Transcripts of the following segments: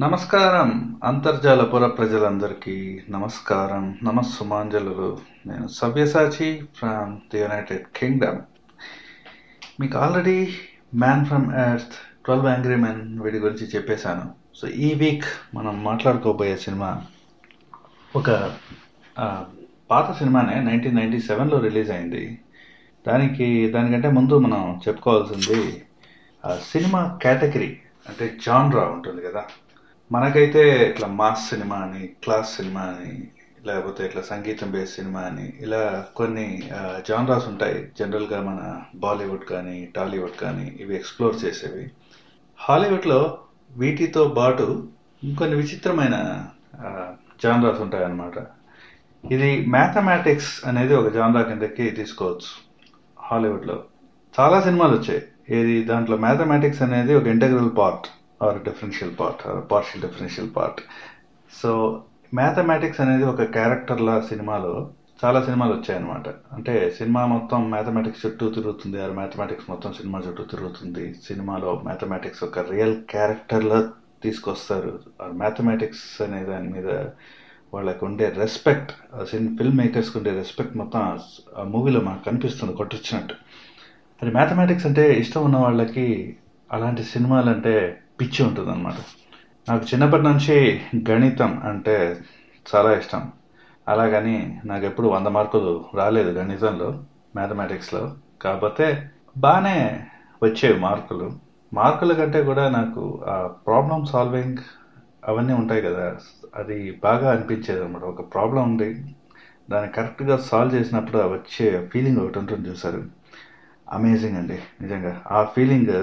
నమస్కారం అంతర్జాల పుర ప్రజలందరికీ నమస్కారం నమస్సుమాంజలు నేను Savyasachi from the United Kingdom మీకు already Man from Earth Twelve Angry Men వీడి గురించి చెప్పేశాను సో ఈ వీక్ మనం మాట్లాడుకోబోయే సినిమా ఒక ఆ, పాత సినిమానే నైన్టీన్ నైన్టీ సెవెన్లో రిలీజ్ అయింది దానికి దానికంటే ముందు మనం చెప్పుకోవాల్సింది ఆ సినిమా కేటగిరీ అంటే జాన్రా ఉంటుంది కదా మనకైతే ఇట్లా మాస్ సినిమా అని క్లాస్ సినిమా అని లేకపోతే ఇట్లా సంగీతం బేస్ సినిమా అని ఇలా కొన్ని జాన్రాస్ ఉంటాయి జనరల్గా మన బాలీవుడ్ కానీ టాలీవుడ్ కానీ ఇవి ఎక్స్ప్లోర్ చేసేవి హాలీవుడ్లో వీటితో పాటు ఇంకొన్ని విచిత్రమైన జాన్రాస్ ఉంటాయన్నమాట ఇది మ్యాథమెటిక్స్ అనేది ఒక జాన్రా కిందకి తీసుకోవచ్చు హాలీవుడ్లో చాలా సినిమాలు వచ్చాయి ఏది దాంట్లో మ్యాథమెటిక్స్ అనేది ఒక integral part or differential part or partial differential part so mathematics అనేది ఒక క్యారెక్టర్ల సినిమాలో చాలా సినిమాలు వచ్చాయన్నమాట అంటే సినిమా మొత్తం మ్యాథమెటిక్స్ చుట్టూ తిరుగుతుంది ఆర్ మ్యాథమెటిక్స్ మొత్తం సినిమా చుట్టూ తిరుగుతుంది సినిమాలో మ్యాథమెటిక్స్ ఒక రియల్ క్యారెక్టర్లా తీసుకొస్తారు ఆర్ మ్యాథమెటిక్స్ అనే దాని మీద వాళ్ళకు ఉండే రెస్పెక్ట్ ఫిల్మ్ మేకర్స్కి ఉండే రెస్పెక్ట్ మొత్తం ఆ మూవీలో మనకు కనిపిస్తుంది కొట్టొచ్చినట్టు అది మ్యాథమెటిక్స్ అంటే ఇష్టం ఉన్న వాళ్ళకి అలాంటి సినిమాలు అంటే పిచ్చి ఉంటుంది అనమాట నాకు చిన్నప్పటి నుంచి గణితం అంటే చాలా ఇష్టం అలాగని నాకు ఎప్పుడు వంద మార్కులు రాలేదు గణితంలో మ్యాథమెటిక్స్లో కాకపోతే బాగానే వచ్చేవి మార్కులు మార్కుల కంటే కూడా నాకు ఆ ప్రాబ్లం సాల్వింగ్ అవన్నీ ఉంటాయి కదా అది బాగా అనిపించేది అనమాట ఒక ప్రాబ్లం ఉంది దాన్ని కరెక్ట్గా సాల్వ్ చేసినప్పుడు ఆ వచ్చే ఫీలింగ్ ఒకటి ఉంటుంది చూసారు అమేజింగ్ అండి నిజంగా ఆ ఫీలింగ్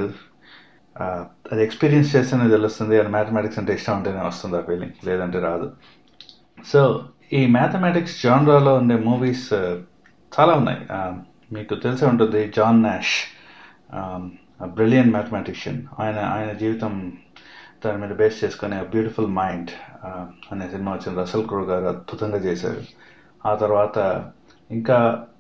అది ఎక్స్పీరియన్స్ చేస్తేనే తెలుస్తుంది అది మ్యాథమెటిక్స్ అంటే ఇష్టం ఉంటేనే వస్తుంది ఆ ఫీలింగ్ లేదంటే రాదు సో ఈ మ్యాథమెటిక్స్ జాన్రాలో ఉండే మూవీస్ చాలా ఉన్నాయి ఆ, మీకు తెలిసే ఉంటుంది జాన్ నాష్ బ్రిలియన్ మ్యాథమెటిషియన్ ఆయన ఆయన జీవితం దాని మీద బేస్ చేసుకునే బ్యూటిఫుల్ మైండ్ అనే సినిమా వచ్చింది రసల్ క్రో గారు అద్భుతంగా చేశారు ఆ తర్వాత ఇంకా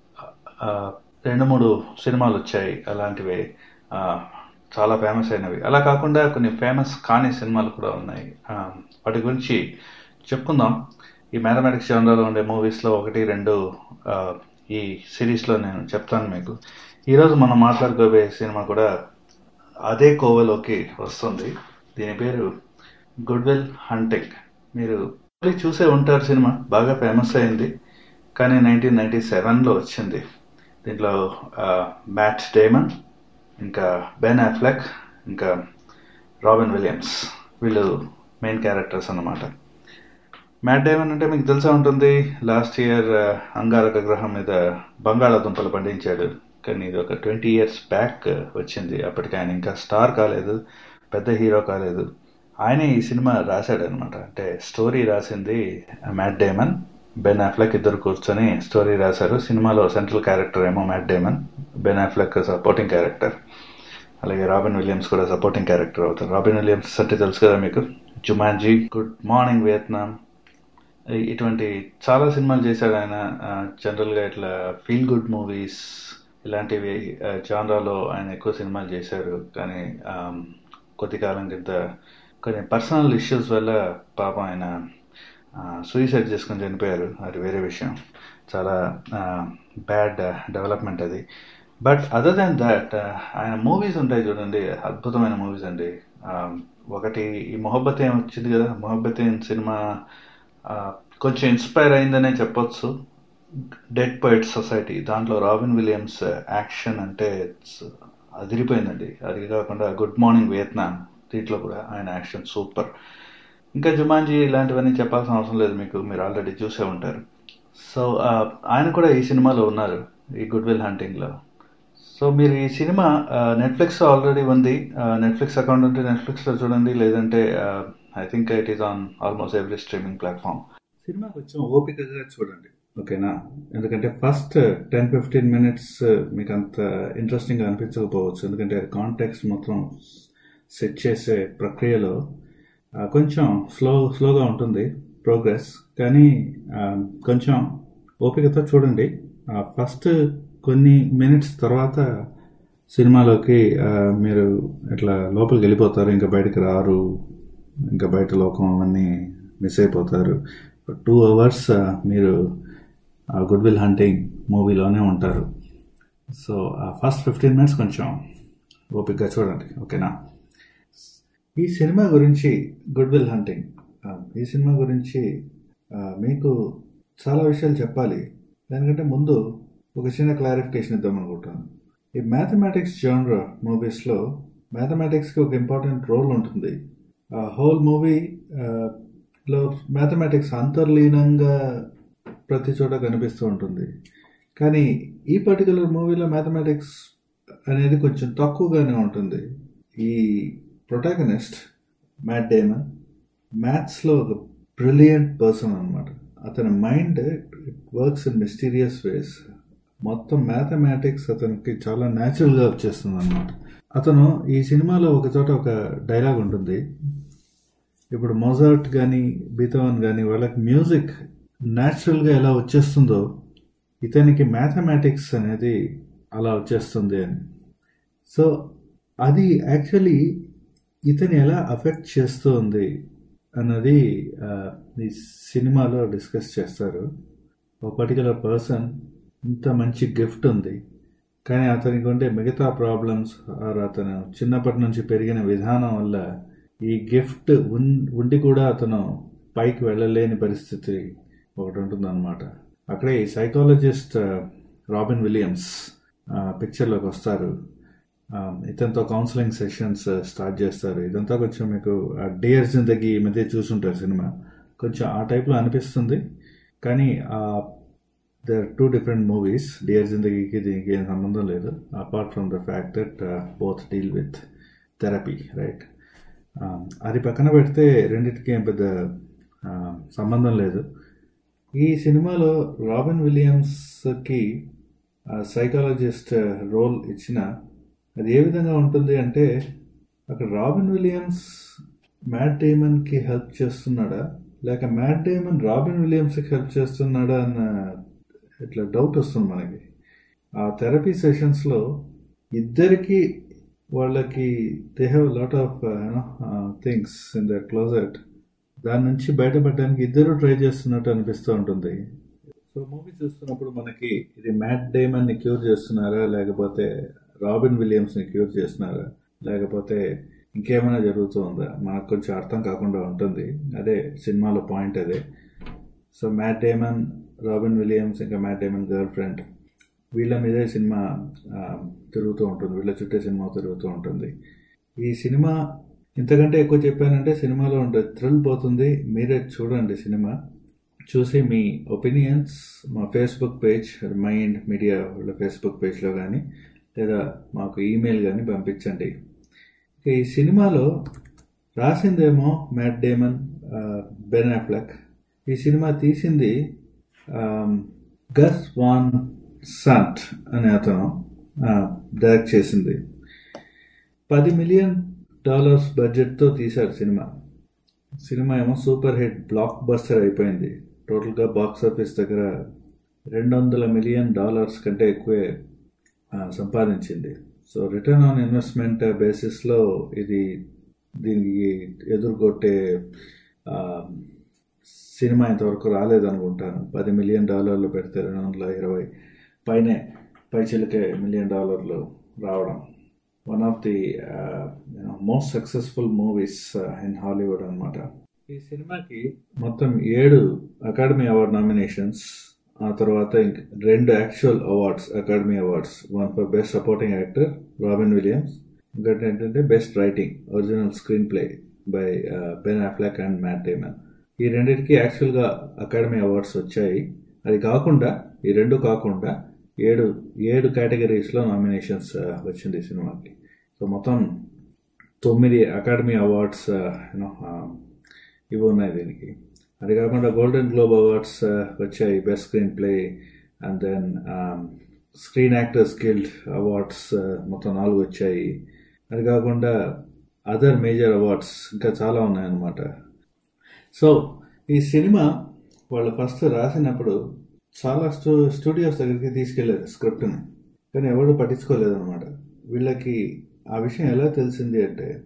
ఆ, రెండు మూడు సినిమాలు వచ్చాయి అలాంటివి ఆ, చాలా ఫేమస్ అయినవి అలా కాకుండా కొన్ని ఫేమస్ కాని సినిమాలు కూడా ఉన్నాయి ఆ, వాటి గురించి చెప్పుకుందాం ఈ మ్యాథమెటిక్స్ జనరల్లో ఉండే మూవీస్లో ఒకటి రెండు ఆ, ఈ సిరీస్లో నేను చెప్తాను మీకు ఈరోజు మనం మాట్లాడుకోబోయే సినిమా కూడా అదే కోవలోకి వస్తుంది దీని పేరు గుడ్ విల్ హంటింగ్ మీరు చూసే ఉంటారు సినిమా బాగా ఫేమస్ అయింది కానీ నైన్టీన్ నైన్టీ సెవెన్లో వచ్చింది దీంట్లో మ్యాట్ డేమన్ ఇంకా బెన్ అఫ్లెక్ ఇంకా రాబిన్ విలియమ్స్ వీళ్ళు మెయిన్ క్యారెక్టర్స్ అన్నమాట మ్యాట్ డేమన్ అంటే మీకు తెలిసే ఉంటుంది లాస్ట్ ఇయర్ అంగారక గ్రహం మీద బంగాళాదుంపలు పండించాడు కానీ ఇది ఒక ట్వంటీ ఇయర్స్ బ్యాక్ వచ్చింది అప్పటికి ఆయన ఇంకా స్టార్ కాలేదు పెద్ద హీరో కాలేదు ఆయన ఈ సినిమా రాశాడు అనమాట అంటే స్టోరీ రాసింది మ్యాట్ డేమన్ బెన్ అఫ్లెక్ ఇద్దరు కూర్చొని స్టోరీ రాశారు సినిమాలో సెంట్రల్ క్యారెక్టర్ ఏమో Matt Damon Ben Affleck supporting character అలాగే రాబిన్ విలియమ్స్ కూడా సపోర్టింగ్ క్యారెక్టర్ అవుతారు రాబిన్ విలియమ్స్ అంటే తెలుసు కదా మీకు జుమాన్జీ గుడ్ మార్నింగ్ వియత్నాం ఇ- ఇటువంటి చాలా సినిమాలు చేశాడు ఆయన ఆ, జనరల్గా ఇట్లా ఫీల్ గుడ్ మూవీస్ ఇలాంటివి ఆ, జాన్రాలో ఆయన ఎక్కువ సినిమాలు చేశారు కానీ ఆ, కొద్ది కాలం కింద కొన్ని పర్సనల్ ఇష్యూస్ వల్ల పాపం ఆయన సూసైడ్ చేసుకుని చనిపోయారు అది వేరే విషయం చాలా బ్యాడ్ డెవలప్మెంట్ అది బట్ అదర్ దాన్ దాట్ ఆయన మూవీస్ ఉంటాయి చూడండి అద్భుతమైన మూవీస్ అండి ఆ, ఒకటి ఈ మొహబ్బత్ ఏం వచ్చింది కదా మొహబ్బత్ ఏం సినిమా ఆ, కొంచెం ఇన్స్పైర్ అయిందనే చెప్పొచ్చు డెడ్ పోయిట్ సొసైటీ దాంట్లో రాబిన్ విలియమ్స్ యాక్షన్ అంటే it's అదిరిపోయిందండి అది కాకుండా గుడ్ మార్నింగ్ వియత్నాం దీంట్లో కూడా ఆయన యాక్షన్ సూపర్ ఇంకా జుమాన్జీ ఇలాంటివన్నీ చెప్పాల్సిన అవసరం లేదు మీకు మీరు ఆల్రెడీ చూసే ఉంటారు సో ఆయన కూడా ఈ సినిమాలో ఉన్నారు ఈ గుడ్ విల్ హంటింగ్లో సో మీరు ఈ సినిమా నెట్ఫ్లిక్స్ ఆల్రెడీ ఉంది నెట్ఫ్లిక్స్ అకౌంట్ ఉంటే నెట్ఫ్లిక్స్లో చూడండి లేదంటే I think it is on almost every streaming platform cinema కొంచెం ఓపికగా చూడండి ఓకేనా ఎందుకంటే ఫస్ట్ టెన్ ఫిఫ్టీన్ మినిట్స్ మీకు అంత ఇంట్రెస్టింగ్ అనిపించకపోవచ్చు ఎందుకంటే కాంటాక్ట్స్ మొత్తం సెట్ చేసే ప్రక్రియలో ఆ, కొంచెం స్లో స్లోగా ఉంటుంది ప్రోగ్రెస్ కానీ ఆ, కొంచెం ఓపికతో చూడండి ఫస్ట్ కొన్ని మినిట్స్ తర్వాత సినిమాలోకి ఆ, మీరు ఇట్లా లోపలికి వెళ్ళిపోతారు ఇంకా బయటకు రారు ఇంకా బయట లోకం అవన్నీ మిస్ అయిపోతారు టూ అవర్స్ మీరు ఆ గుడ్ విల్ హంటింగ్ మూవీలోనే ఉంటారు సో ఆ ఫస్ట్ ఫిఫ్టీన్ మినిట్స్ కొంచెం ఓపిక్గా చూడండి ఓకేనా ఈ సినిమా గురించి గుడ్ విల్ హంటింగ్ ఈ సినిమా గురించి ఆ, మీకు చాలా విషయాలు చెప్పాలి దానికంటే ముందు ఒక చిన్న క్లారిఫికేషన్ ఇద్దాం అనుకుంటాను ఈ మ్యాథమెటిక్స్ జానర్ మూవీస్లో మ్యాథమెటిక్స్కి ఒక ఇంపార్టెంట్ రోల్ ఉంటుంది ఆ హోల్ మూవీ లో మ్యాథమెటిక్స్ అంతర్లీనంగా ప్రతి చోట కనిపిస్తూ ఉంటుంది కానీ ఈ పర్టికులర్ మూవీలో మ్యాథమెటిక్స్ అనేది కొంచెం తక్కువగానే ఉంటుంది ఈ ప్రొటాగనిస్ట్ మ్యాట్ డేమన్ మ్యాథ్స్లో ఒక బ్రిలియంట్ పర్సన్ అనమాట అతని mind it works in mysterious ways మొత్తం మ్యాథమెటిక్స్ అతనికి చాలా న్యాచురల్గా వచ్చేస్తుంది అనమాట అతను ఈ సినిమాలో ఒక చోట ఒక డైలాగ్ ఉంటుంది ఇప్పుడు మొజార్ట్ కానీ బీతవన్ కానీ వాళ్ళకి మ్యూజిక్ న్యాచురల్గా ఎలా వచ్చేస్తుందో ఇతనికి మ్యాథమెటిక్స్ అనేది అలా వచ్చేస్తుంది అని సో అది యాక్చువల్లీ ఇతని ఎలా అఫెక్ట్ చేస్తుంది అన్నది ఆ, ఈ సినిమాలో డిస్కస్ చేస్తారు ఒక పర్టికులర్ పర్సన్ ఇంత మంచి గిఫ్ట్ ఉంది కానీ అతనికి ఉండే మిగతా ప్రాబ్లమ్స్ ఆర్ అతను చిన్నప్పటి నుంచి పెరిగిన విధానం వల్ల ఈ గిఫ్ట్ ఉన్- ఉండి కూడా అతను పైకి వెళ్ళలేని పరిస్థితి ఒకటి ఉంటుందన్నమాట అక్కడే ఈ సైకాలజిస్ట్ రాబిన్ విలియమ్స్ ఆ, పిక్చర్లోకి వస్తారు ఆ, ఇతనితో కౌన్సిలింగ్ సెషన్స్ స్టార్ట్ చేస్తారు ఇదంతా కొంచెం మీకు డియర్ జిందగీ ఈ మధ్య చూసుంటారు సినిమా కొంచెం ఆ టైప్లో అనిపిస్తుంది కానీ they are two different movies Dear జిందగీకి దీనికి ఏం సంబంధం లేదు apart from the fact that both deal with therapy right అది పక్కన పెడితే రెండింటికి ఏం పెద్ద ఆ, సంబంధం లేదు ఈ సినిమాలో రాబిన్ విలియమ్స్కి సైకాలజిస్ట్ రోల్ ఇచ్చిన అది ఏ విధంగా ఉంటుంది అంటే అక్కడ రాబిన్ విలియమ్స్ మ్యాట్ డేమన్కి హెల్ప్ చేస్తున్నాడా లేక మ్యాట్ డేమన్ రాబిన్ విలియమ్స్కి హెల్ప్ చేస్తున్నాడా అన్న ఇట్లా డౌట్ వస్తుంది మనకి ఆ థెరపీ సెషన్స్లో ఇద్దరికి వాళ్ళకి they have lot of things in their closet దాని నుంచి బయటపడడానికి ఇద్దరు ట్రై చేస్తున్నట్టు అనిపిస్తూ ఉంటుంది సో మూవీ చూస్తున్నప్పుడు మనకి ఇది మ్యాట్ డేమన్ని క్యూర్ చేస్తున్నారా లేకపోతే రాబిన్ విలియమ్స్ని క్యూర్ చేస్తున్నారా లేకపోతే ఇంకేమైనా జరుగుతూ ఉందా మనకు కొంచెం అర్థం కాకుండా ఉంటుంది అదే సినిమాలో పాయింట్ అదే so Matt Damon Robin Williams ఇంకా మ్యాట్ డేమన్ గర్ల్ ఫ్రెండ్ వీళ్ళ మీదే సినిమా ఆ, తిరుగుతూ ఉంటుంది వీళ్ళ చుట్టే సినిమా తిరుగుతూ ఉంటుంది ఈ సినిమా ఇంతకంటే ఎక్కువ చెప్పానంటే సినిమాలో ఉండే థ్రిల్ పోతుంది మీరే చూడండి సినిమా చూసి మీ ఒపీనియన్స్ మా ఫేస్బుక్ పేజ్ మైండ్ మీడియా వాళ్ళ ఫేస్బుక్ పేజ్లో కానీ లేదా మాకు ఈమెయిల్ కానీ పంపించండి ఇక ఈ సినిమాలో రాసిందేమో మ్యాట్ డేమన్ ఆ, బెన్ అఫ్లక్ ఈ సినిమా తీసింది ఆమ్, గస్ వాన్ సంట్ అనే అతను ఆ, డైరెక్ట్ చేసింది పది మిలియన్ డాలర్స్ బడ్జెట్తో తీశారు సినిమా సినిమా ఏమో సూపర్ హిట్ బ్లాక్ బస్టర్ అయిపోయింది టోటల్గా బాక్స్ ఆఫీస్ దగ్గర రెండు వందల మిలియన్ డాలర్స్ కంటే ఎక్కువే ఆ, సంపాదించింది సో రిటర్న్ ఆన్ ఇన్వెస్ట్మెంట్ బేసిస్లో ఇది దీనికి ఎదుర్కొట్టే ఆ, సినిమా ఇంతవరకు రాలేదనుకుంటాను పది మిలియన్ డాలర్లు పెడితే రెండు వందల ఇరవై పైనే పైచిలకే మిలియన్ డాలర్లు రావడం one of the most successful movies in Hollywood అనమాట ఈ సినిమాకి మొత్తం ఏడు అకాడమీ అవార్డ్ నామినేషన్స్ ఆ తర్వాత ఇంక రెండు actual awards Academy Awards one for best supporting actor Robin Williams ఇంకోటి ఏంటంటే best writing original screenplay by Ben Affleck and Matt Damon ఈ రెండింటికి యాక్చువల్గా అకాడమీ అవార్డ్స్ వచ్చాయి అది కాకుండా ఈ రెండు కాకుండా ఏడు ఏడు కేటగిరీస్లో నామినేషన్స్ వచ్చింది ఈ సినిమాకి సో మొత్తం తొమ్మిది అకాడమీ అవార్డ్స్ యూనో ఇవి ఉన్నాయి దీనికి అది కాకుండా గోల్డెన్ గ్లోబ్ అవార్డ్స్ వచ్చాయి best screenplay and then Screen Actors Guild Awards మొత్తం నాలుగు వచ్చాయి అది కాకుండా అదర్ మేజర్ అవార్డ్స్ ఇంకా చాలా ఉన్నాయన్నమాట సో ఈ సినిమా వాళ్ళు ఫస్ట్ రాసినప్పుడు చాలా స్టూ స్టూడియోస్ దగ్గరికి తీసుకెళ్లారు స్క్రిప్ట్ని కానీ ఎవరు పట్టించుకోలేదన్నమాట వీళ్ళకి ఆ విషయం ఎలా తెలిసింది అంటే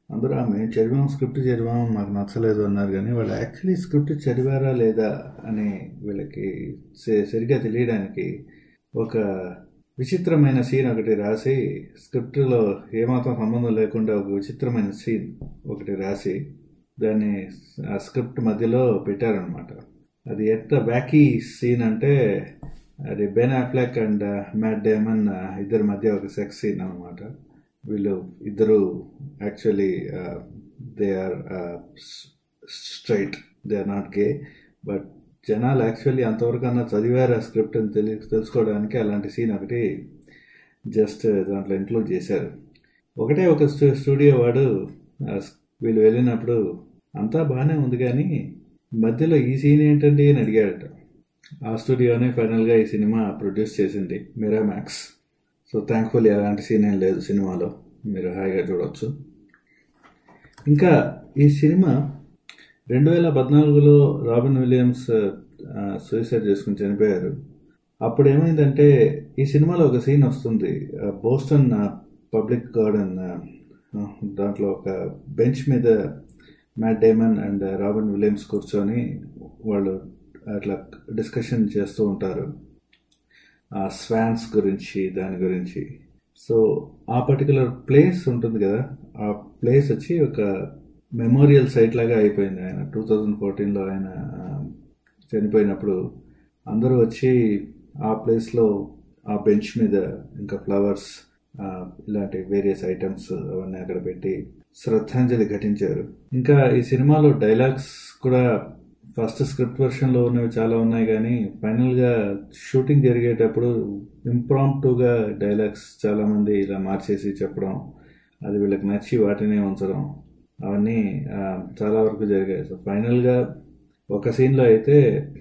అందరూ "ఆ, మేము చదివాం స్క్రిప్ట్ చదివాం మాకు నచ్చలేదు అన్నారు కానీ వాళ్ళు యాక్చువల్లీ స్క్రిప్ట్ చదివారా లేదా అని వీళ్ళకి స- సరిగ్గా తెలియడానికి ఒక విచిత్రమైన సీన్ ఒకటి రాసి స్క్రిప్ట్లో ఏమాత్రం సంబంధం లేకుండా ఒక విచిత్రమైన సీన్ ఒకటి రాసి దాన్ని ఆ స్క్రిప్ట్ మధ్యలో పెట్టారనమాట అది ఎంత బ్యాకీ సీన్ అంటే అది Ben Affleck and Matt Damon ఇద్దరి మధ్య ఒక సెక్స్ సీన్ అనమాట వీళ్ళు ఇద్దరు actually they are straight they are not gay but జనాలు యాక్చువల్లీ అంతవరకన్నా చదివారు ఆ స్క్రిప్ట్ అని తెలి తెలుసుకోవడానికి అలాంటి సీన్ ఒకటి జస్ట్ దాంట్లో ఇంక్లూడ్ చేశారు ఒకటే ఒక స్టూ స్టూడియో వాడు ఆ స్- వీళ్ళు వెళ్ళినప్పుడు అంతా బాగానే ఉంది కానీ మధ్యలో ఈ సీన్ ఏంటండి అని అడిగాడట ఆ స్టూడియోనే ఫైనల్గా ఈ సినిమా ప్రొడ్యూస్ చేసింది మిరామాక్స్ సో థ్యాంక్ఫుల్లీ అలాంటి సీన్ ఏం లేదు సినిమాలో మీరు హాయిగా చూడవచ్చు ఇంకా ఈ సినిమా రెండు వేల పద్నాలుగులో రాబిన్ విలియమ్స్ సూసైడ్ చేసుకుని చనిపోయారు అప్పుడు ఏమైందంటే ఈ సినిమాలో ఒక సీన్ వస్తుంది ఆ, బోస్టన్ ఆ, పబ్లిక్ గార్డెన్ ఆ, దాంట్లో ఒక బెంచ్ మీద Matt Damon and Robin Williams కూర్చొని వాళ్ళు అట్లా డిస్కషన్ చేస్తూ ఉంటారు ఆ స్వాన్స్ గురించి దాని గురించి సో ఆ పర్టికులర్ ప్లేస్ ఉంటుంది కదా ఆ ప్లేస్ వచ్చి ఒక మెమోరియల్ సైట్ లాగా అయిపోయింది ఆయన టూ థౌజండ్ ఫోర్టీన్లో ఆయన ఆ, చనిపోయినప్పుడు అందరూ వచ్చి ఆ ప్లేస్లో ఆ బెంచ్ మీద ఇంకా ఫ్లవర్స్ ఇలాంటి వేరియస్ ఐటమ్స్ అవన్నీ అక్కడ పెట్టి శ్రద్ధాంజలి ఘటించారు ఇంకా ఈ సినిమాలో డైలాగ్స్ కూడా ఫస్ట్ స్క్రిప్ట్ వెర్షన్లో ఉన్నవి చాలా ఉన్నాయి కానీ ఫైనల్గా షూటింగ్ జరిగేటప్పుడు ఇంప్రాంప్టుగా డైలాగ్స్ చాలామంది ఇలా మార్చేసి చెప్పడం అది వీళ్ళకి నచ్చి వాటినే ఉంచడం అవన్నీ ఆ, చాలా వరకు జరిగాయి సో ఫైనల్గా ఒక సీన్లో అయితే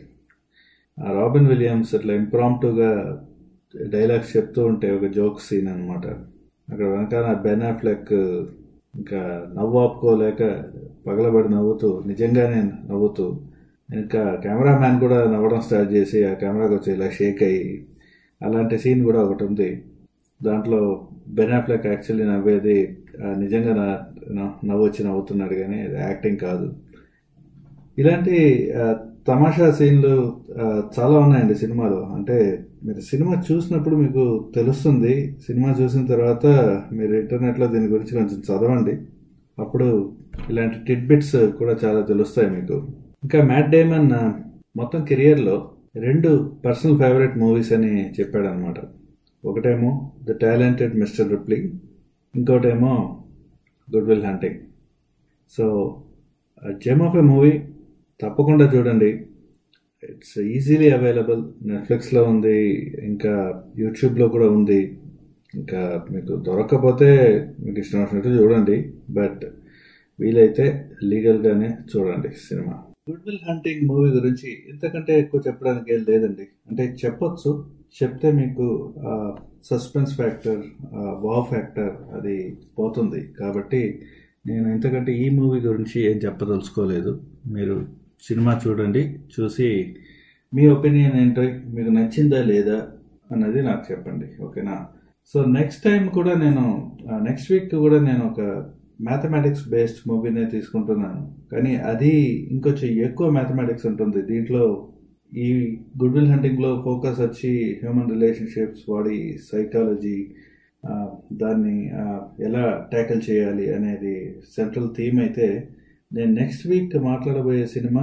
ఆ రాబిన్ విలియమ్స్ అట్లా ఇంప్రాంప్టుగా డైలాగ్స్ చెప్తూ ఉంటే ఒక జోక్ సీన్ అనమాట అక్కడ వెనకాల బెన్ అఫ్లెక్ ఇంకా నవ్వు ఆపుకోలేక పగలబడి నవ్వుతూ నిజంగానే నవ్వుతూ ఇంకా కెమెరామ్యాన్ కూడా నవ్వడం స్టార్ట్ చేసి ఆ కెమెరాకి వచ్చి ఇలా షేక్ అయ్యి అలాంటి సీన్ కూడా ఒకటి ఉంది దాంట్లో బెన్ అఫ్లెక్ యాక్చువల్లీ నవ్వేది ఆ, నిజంగా నా- నా- నవ్వు వచ్చి నవ్వుతున్నాడు కానీ అది యాక్టింగ్ కాదు ఇలాంటి ఆ, తమాషా సీన్లు ఆ, చాలా ఉన్నాయండి సినిమాలో అంటే మీరు సినిమా చూసినప్పుడు మీకు తెలుస్తుంది సినిమా చూసిన తర్వాత మీరు ఇంటర్నెట్లో దీని గురించి కొంచెం చదవండి అప్పుడు ఇలాంటి టిడ్బిట్స్ కూడా చాలా తెలుస్తాయి మీకు ఇంకా మ్యాట్ డేమన్ ఆ, మొత్తం కెరియర్లో రెండు పర్సనల్ ఫేవరెట్ మూవీస్ అని చెప్పాడు అనమాట ఒకటేమో ద టాలెంటెడ్ మిస్టర్ రిప్లీ ఇంకోటేమో Good Will Hunting so gem of a movie తప్పకుండా చూడండి ఇట్స్ ఈజీలీ అవైలబుల్ నెట్ఫ్లిక్స్లో ఉంది ఇంకా యూట్యూబ్లో కూడా ఉంది ఇంకా మీకు దొరకకపోతే మీకు ఇష్టం వచ్చినట్టు చూడండి బట్ వీలైతే లీగల్గానే చూడండి cinema Good Will Hunting movie గురించి ఇంతకంటే ఎక్కువ చెప్పడానికి ఏం లేదండి అంటే చెప్పొచ్చు చెప్తే మీకు సస్పెన్స్ ఫ్యాక్టర్ వావ్ ఫ్యాక్టర్ అది పోతుంది కాబట్టి నేను ఇంతకంటే ఈ మూవీ గురించి ఏం చెప్పదలుచుకోలేదు మీరు సినిమా చూడండి చూసి మీ ఒపీనియన్ ఏంటో మీకు నచ్చిందా లేదా అన్నది నాకు చెప్పండి ఓకేనా సో నెక్స్ట్ టైం కూడా నేను నెక్స్ట్ వీక్ కూడా నేను ఒక మ్యాథమెటిక్స్ బేస్డ్ మూవీనే తీసుకుంటున్నాను కానీ అది ఇంకొంచెం ఎక్కువ మ్యాథమెటిక్స్ ఉంటుంది దీంట్లో ఈ గుడ్ విల్ హంటింగ్లో ఫోకస్ వచ్చి హ్యూమన్ రిలేషన్షిప్స్ బాడీ సైకాలజీ దాన్ని ఆ, ఎలా ట్యాకిల్ చేయాలి అనేది సెంట్రల్ థీమ్ అయితే నేను నెక్స్ట్ వీక్ మాట్లాడబోయే సినిమా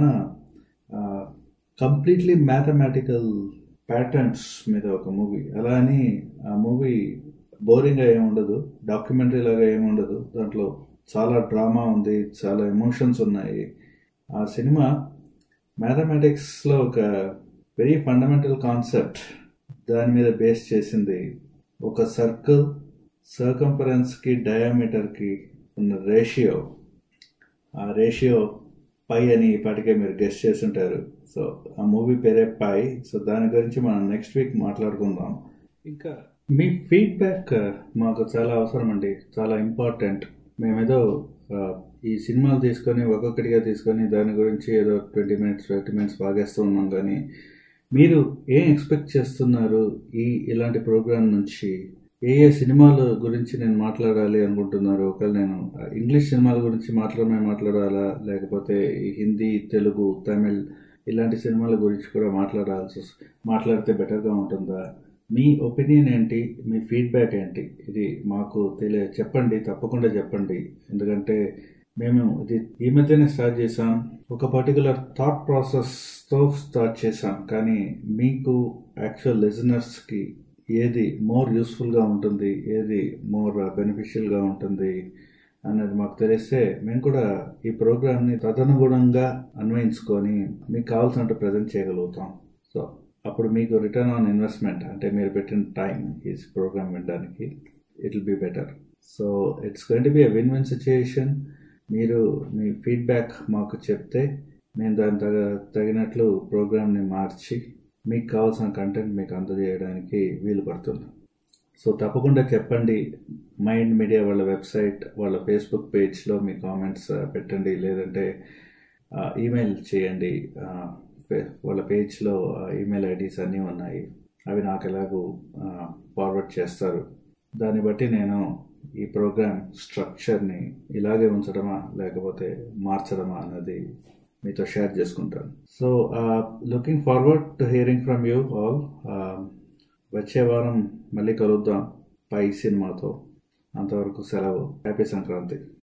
కంప్లీట్లీ మ్యాథమెటికల్ ప్యాటర్న్స్ మీద ఒక మూవీ అలా అని ఆ మూవీ బోరింగ్గా ఏమి ఉండదు డాక్యుమెంటరీ లాగా ఏమి ఉండదు దాంట్లో చాలా డ్రామా ఉంది చాలా ఎమోషన్స్ ఉన్నాయి ఆ సినిమా మ్యాథమెటిక్స్లో ఒక వెరీ ఫండమెంటల్ కాన్సెప్ట్ దాని మీద బేస్ చేసింది ఒక సర్కిల్ సర్కంఫరెన్స్కి డయామీటర్కి ఉన్న రేషియో ఆ రేషియో పై అని ఇప్పటికే మీరు గెస్ట్ చేస్తుంటారు సో ఆ మూవీ పేరే పై సో దాని గురించి మనం నెక్స్ట్ వీక్ మాట్లాడుకుందాం ఇంకా మీ ఫీడ్బ్యాక్ మాకు చాలా అవసరం అండి చాలా ఇంపార్టెంట్ మేమేదో ఆ, ఈ సినిమాలు తీసుకొని ఒక్కొక్కటిగా తీసుకొని దాని గురించి ఏదో ట్వంటీ మినిట్స్ థర్టీ మినిట్స్ బాగేస్తూ ఉన్నాం కానీ మీరు ఏం ఎక్స్పెక్ట్ చేస్తున్నారు ఈ ఇలాంటి ప్రోగ్రామ్ నుంచి ఏ ఏ సినిమాల గురించి నేను మాట్లాడాలి అనుకుంటున్నారు ఒకవేళ నేను ఇంగ్లీష్ సినిమాల గురించి మాత్రమే మాట్లాడాలా లేకపోతే ఈ హిందీ తెలుగు తమిళ్ ఇలాంటి సినిమాల గురించి కూడా మాట్లాడాల్సి వస్- మాట్లాడితే బెటర్గా ఉంటుందా మీ ఒపీనియన్ ఏంటి మీ ఫీడ్బ్యాక్ ఏంటి ఇది మాకు తెలియ చెప్పండి తప్పకుండా చెప్పండి ఎందుకంటే మేము ఇది ఈ మధ్యనే స్టార్ట్ చేసాం ఒక పర్టికులర్ థాట్ ప్రాసెస్తో స్టార్ట్ చేసాం కానీ మీకు యాక్చువల్ లిజనర్స్కి ఏది మోర్ యూస్ఫుల్గా ఉంటుంది ఏది మోర్ బెనిఫిషియల్గా ఉంటుంది అనేది మాకు తెలిస్తే మేము కూడా ఈ ప్రోగ్రామ్ని తదనుగుణంగా అన్వయించుకొని మీకు కావాల్సినట్టు ప్రజెంట్ చేయగలుగుతాం సో అప్పుడు మీకు రిటర్న్ ఆన్ ఇన్వెస్ట్మెంట్ అంటే మీరు పెట్టిన టైం ఈ ప్రోగ్రామ్ వినడానికి it will be better so it's going to be win win situation మీరు మీ ఫీడ్బ్యాక్ మాకు చెప్తే నేను దాని తగ తగినట్లు ప్రోగ్రామ్ని మార్చి మీకు కావాల్సిన కంటెంట్ మీకు అందజేయడానికి వీలు పడుతుంది సో తప్పకుండా చెప్పండి మైండ్ మీడియా వాళ్ళ వెబ్సైట్ వాళ్ళ ఫేస్బుక్ పేజ్లో మీ కామెంట్స్ పెట్టండి లేదంటే ఈమెయిల్ చేయండి ఆ, ఫే- వాళ్ళ పేజ్లో ఈమెయిల్ ఐడీస్ అన్నీ ఉన్నాయి అవి నాకు ఎలాగూ ఫార్వర్డ్ చేస్తారు దాన్ని బట్టి నేను ఈ ప్రోగ్రామ్ స్ట్రక్చర్ని ఇలాగే ఉంచడమా లేకపోతే మార్చడమా అన్నది మీతో షేర్ చేసుకుంటాను so looking forward to hearing from you all వచ్చే వారం మళ్ళీ కలుద్దాం పై సినిమాతో అంతవరకు సెలవు హ్యాపీ సంక్రాంతి